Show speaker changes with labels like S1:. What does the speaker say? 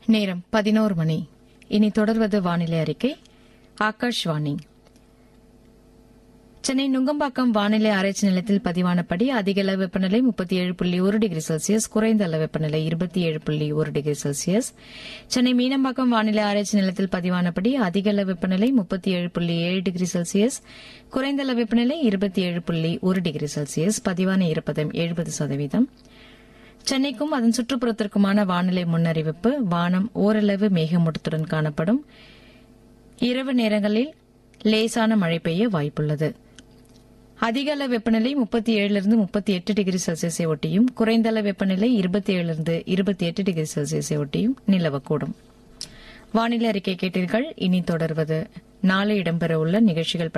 S1: நேரம் பதினோரு மணி இனி தொடர்வது வானிலை அறிக்கை ஆகாஷ்வாணி சென்னை நுங்கம்பாக்கம் வானிலை ஆராய்ச்சி நிலையத்தில் பதிவானபடி அதிக அளவு வெப்பநிலை முப்பத்தி ஏழு புள்ளி ஒரு டிகிரி செல்சியஸ் குறைந்த அளவு வெப்பநிலை இருபத்தி ஏழு புள்ளி ஒரு டிகிரி செல்சியஸ் சென்னை மீனம்பாக்கம் வானிலை ஆராய்ச்சி நிலையத்தில் பதிவானபடி அதிக அளவு வெப்பநிலை முப்பத்தி ஏழு புள்ளி ஏழு டிகிரி செல்சியஸ் குறைந்த அளவு வெப்பநிலை இருபத்தி ஏழு புள்ளி ஒரு டிகிரி செல்சியஸ் பதிவான ஈரப்பதம் எழுபது சதவீதம் சென்னைக்கும் அதன் சுற்றுப்புறத்திற்குமான வானிலை முன்னறிவிப்பு வானம் ஓரளவு மேகமூட்டத்துடன் காணப்படும் இரவு நேரங்களில் லேசான மழை பெய்ய வாய்ப்புள்ளது அதிக அளவு வெப்பநிலை முப்பத்தி ஏழிலிருந்து முப்பத்தி எட்டு டிகிரி செல்சியஸை ஒட்டியும் குறைந்த அளவு வெப்பநிலை இருபத்தி ஏழிலிருந்து இருபத்தி எட்டு டிகிரி செல்சியஸை ஒட்டியும் நிலவக்கூடும் வானிலை அறிக்கை கேட்டீர்கள் இனி தொடர்வது நாளை இடம்பெறவுள்ள நிகழ்ச்சிகள்